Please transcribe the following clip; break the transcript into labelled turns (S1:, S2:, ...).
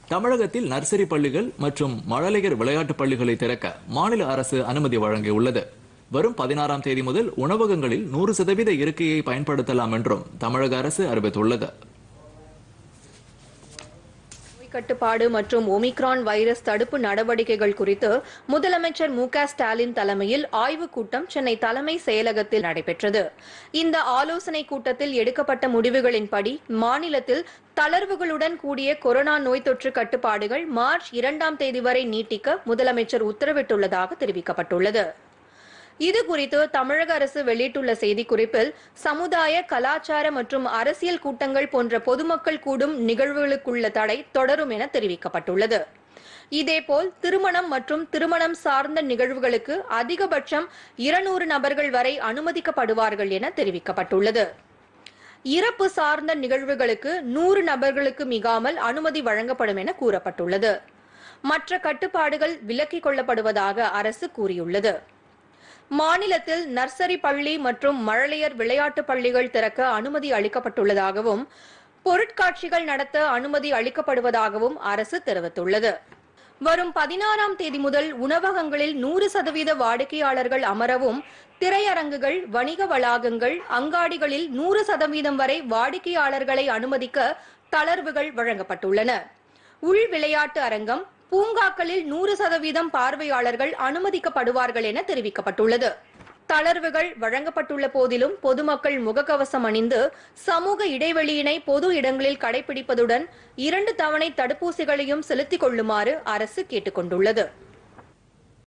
S1: தமிழகத்தில் நர்சரி பள்ளிகள் மற்றும் மழலையர் விளையாட்டுப் பள்ளிகளை திறக்க மாநில அரசு அனுமதி வழங்கியுள்ளது வரும் பதினாறாம் தேதி முதல் உணவகங்களில் நூறு சதவீத இருக்கையை பயன்படுத்தலாம் என்றும் தமிழக அரசு அறிவித்துள்ளது
S2: நோய் கட்டுப்பாடு மற்றும் ஒமிக்ரான் வைரஸ் தடுப்பு நடவடிக்கைகள் குறித்து முதலமைச்சர் மு க ஸ்டாலின் தலைமையில் ஆய்வுக் கூட்டம் சென்னை தலைமை செயலகத்தில் நடைபெற்றது இந்த ஆலோசனைக் கூட்டத்தில் எடுக்கப்பட்ட முடிவுகளின்படி மாநிலத்தில் தளர்வுகளுடன் கூடிய கொரோனா நோய் தொற்று கட்டுப்பாடுகள் மார்ச் இரண்டாம் தேதி வரை நீட்டிக்க முதலமைச்சர் உத்தரவிட்டுள்ளதாக தெரிவிக்கப்பட்டுள்ளது இது குறித்து தமிழக அரசு வெளியிட்டுள்ள செய்திக்குறிப்பில் சமுதாய கலாச்சார மற்றும் அரசியல் கூட்டங்கள் போன்ற பொதுமக்கள் கூடும் நிகழ்வுகளுக்குள்ள தடை தொடரும் என தெரிவிக்கப்பட்டுள்ளது இதேபோல் திருமணம் மற்றும் திருமணம் சார்ந்த நிகழ்வுகளுக்கு அதிகபட்சம் இருநூறு நபர்கள் வரை அனுமதிக்கப்படுவார்கள் என தெரிவிக்கப்பட்டுள்ளது இறப்பு சார்ந்த நிகழ்வுகளுக்கு நூறு நபர்களுக்கு மிகாமல் அனுமதி வழங்கப்படும் என கூறப்பட்டுள்ளது மற்ற கட்டுப்பாடுகள் விலக்கிக் கொள்ளப்படுவதாக அரசு கூறியுள்ளது மாநிலத்தில் நர்சரி பள்ளி மற்றும் மழலையர் விளையாட்டு பள்ளிகள் திறக்க அனுமதி அளிக்கப்பட்டுள்ளதாகவும் பொருட்காட்சிகள் நடத்த அனுமதி அளிக்கப்படுவதாகவும் அரசு தெரிவித்துள்ளது வரும் பதினாறாம் தேதி முதல் உணவகங்களில் நூறு சதவீத வாடிக்கையாளர்கள் அமரவும் திரையரங்குகள் வணிக வளாகங்கள் அங்காடிகளில் நூறு சதவீதம் வரை வாடிக்கையாளர்களை அனுமதிக்க தளர்வுகள் வழங்கப்பட்டுள்ளன உள் விளையாட்டு அரங்கம் பூங்காக்களில் நூறு சதவீதம் பார்வையாளர்கள் அனுமதிக்கப்படுவார்கள் என தெரிவிக்கப்பட்டுள்ளது தளர்வுகள் வழங்கப்பட்டுள்ள போதிலும் பொதுமக்கள் முகக்கவசம் அணிந்து சமூக இடைவெளியினை பொது இடங்களில் கடைபிடிப்பதுடன் இரண்டு தவணை தடுப்பூசிகளையும் செலுத்திக் கொள்ளுமாறு அரசு கேட்டுக் கொண்டுள்ளது